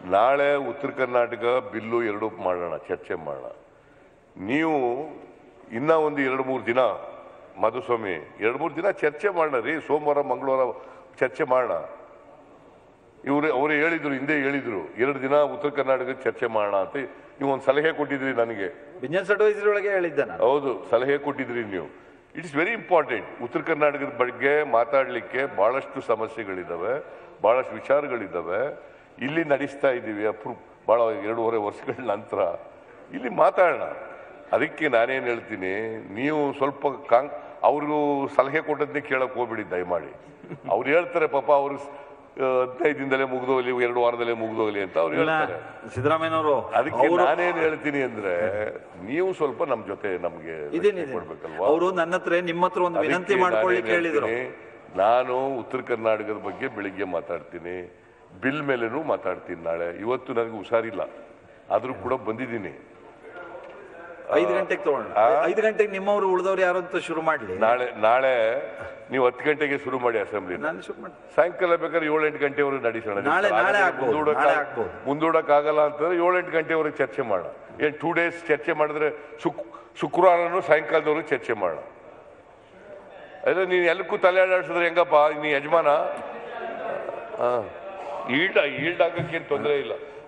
ನಾಳೆ ಉತ್ತರ ಕರ್ನಾಟಕ ಬಿಲ್ಲು ಎರಡು ಮಾಡೋಣ ಚರ್ಚೆ ಮಾಡೋಣ ನೀವು ಇನ್ನ ಒಂದು ಎರಡು ಮೂರು ದಿನ ಮಧುಸ್ವಾಮಿ ಎರಡು ಮೂರು ದಿನ ಚರ್ಚೆ ಮಾಡೋಣ ರೀ ಸೋಮವಾರ ಮಂಗಳವಾರ ಚರ್ಚೆ ಮಾಡೋಣ ಇವರು ಅವರು ಹೇಳಿದ್ರು ಹಿಂದೆ ಹೇಳಿದ್ರು ಎರಡು ದಿನ ಉತ್ತರ ಕರ್ನಾಟಕ ಚರ್ಚೆ ಮಾಡೋಣ ಅಂತ ನೀವು ಒಂದು ಸಲಹೆ ಕೊಟ್ಟಿದ್ರಿ ನನಗೆ ಬಿಸ್ನೆಸ್ ಅಡ್ವೈಸರಿ ಒಳಗೆ ಹೇಳಿದ್ದೆ ನಾನು ಹೌದು ಸಲಹೆ ಕೊಟ್ಟಿದ್ರಿ ನೀವು ಇಟ್ಸ್ ವೆರಿ ಇಂಪಾರ್ಟೆಂಟ್ ಉತ್ತರ ಕರ್ನಾಟಕದ ಬಗ್ಗೆ ಮಾತಾಡಲಿಕ್ಕೆ ಬಹಳಷ್ಟು ಸಮಸ್ಯೆಗಳಿದ್ದಾವೆ ಬಹಳಷ್ಟು ವಿಚಾರಗಳಿದ್ದಾವೆ ಇಲ್ಲಿ ನಡೆಸ್ತಾ ಇದ್ದೀವಿ ಅಪ್ರೂ ಬಹಳ ಎರಡೂವರೆ ವರ್ಷಗಳ ನಂತರ ಇಲ್ಲಿ ಮಾತಾಡೋಣ ಅದಕ್ಕೆ ನಾನೇನು ಹೇಳ್ತೀನಿ ನೀವು ಸ್ವಲ್ಪ ಕಾಂಗ್ ಅವ್ರಿಗೂ ಸಲಹೆ ಕೊಟ್ಟದ್ನೇ ಕೇಳಕ್ ಹೋಗ್ಬಿಡಿ ದಯಮಾಡಿ ಅವ್ರು ಹೇಳ್ತಾರೆ ಪಾಪ ಅವರು ಹದಿನೈದು ದಿನದಲ್ಲೇ ಮುಗ್ದೋಗ್ಲಿ ಎರಡು ವಾರದಲ್ಲೇ ಮುಗ್ದೋಗ್ಲಿ ಅಂತ ಅವ್ರು ಇಲ್ಲ ಹೇಳ್ತಾರೆ ಸಿದ್ದರಾಮಯ್ಯನವರು ಅದಕ್ಕೆ ಅವರು ನಾನೇನ್ ಹೇಳ್ತೀನಿ ಅಂದ್ರೆ ನೀವು ಸ್ವಲ್ಪ ನಮ್ ಜೊತೆ ನಮ್ಗೆ ಇದೀನಿ ರಕ್ಷಣೆ ಕೊಡ್ಬೇಕಲ್ವಾ ಅವರು ನನ್ನ ಹತ್ರ ನಿಮ್ಮ ಹತ್ರ ಒಂದು ವಿನಂತಿ ಅದಕ್ಕೆ ಮಾಡ್ಕೊಳ್ಳಿಕ್ಕೆ ನಾನೇನ್ ಹೇಳಿದ್ರು ಹೇಳ್ತೀನಿ, ನಾನು ಉತ್ತರ ಕರ್ನಾಟಕದ ಬಗ್ಗೆ ಬೆಳಿಗ್ಗೆ ಮಾತಾಡ್ತೀನಿ ಬಿಲ್ ಮೇಲೆನೂ ಮಾತಾಡ್ತೀನಿ ನಾಳೆ ಇವತ್ತು ನನಗೆ ಹುಷಾರಿಲ್ಲ ಆದ್ರೂ ಕೂಡ ಬಂದಿದ್ದೀನಿ ಐದು ಗಂಟೆಗೆ ತಗೊಳ್ಳೋಣ ಐದು ಗಂಟೆಗೆ ನಿಮ್ಮವರು ಉಳಿದವ್ರು ಯಾರು ಅಂತ ಶುರು ಮಾಡ್ಲಿ ನಾಳೆ ನಾಳೆ ನೀವು ಹತ್ತು ಗಂಟೆಗೆ ಶುರು ಮಾಡಿ ಅಸೆಂಬ್ಲಿ ನಾನು ಶುರು ಮಾಡಿ ಸಾಯಂಕಾಲ ಬೇಕಾದ್ರೆ ಏಳು ಎಂಟು ಗಂಟೆವರೆಗೆ ನಡೆಸೋಣ ನಾಳೆ- ನಾಳೆ ಆಗ್ಬೋದು, ನಾಳೆ ಆಗ್ಬೋದು. ಮುಂದೂಡಕ್ ಆಗಲ್ಲ ಅಂತಂದ್ರೆ ಏಳು ಎಂಟು ಗಂಟೆವರೆಗೆ ಚರ್ಚೆ ಮಾಡೋಣ ಏನ್ ಟೂ ಡೇಸ್ ಚರ್ಚೆ ಮಾಡಿದ್ರೆ ಶುಕ್ ಶುಕ್ರವಾರನು ಸಾಯಂಕಾಲದವರೆಗೆ ಚರ್ಚೆ ಮಾಡೋಣ ಅದೇ ನೀನು ಎಲ್ಲಕ್ಕೂ ತಲೆ ಆಡಿಸಿದ್ರೆ ಹೆಂಗಪ್ಪ ನೀ ಯಜಮಾನ ಈಲ್ಡ್ ಈಲ್ಡ್ ಆಗಕ್ಕೆ ತೊಂದರೆ ಇಲ್ಲ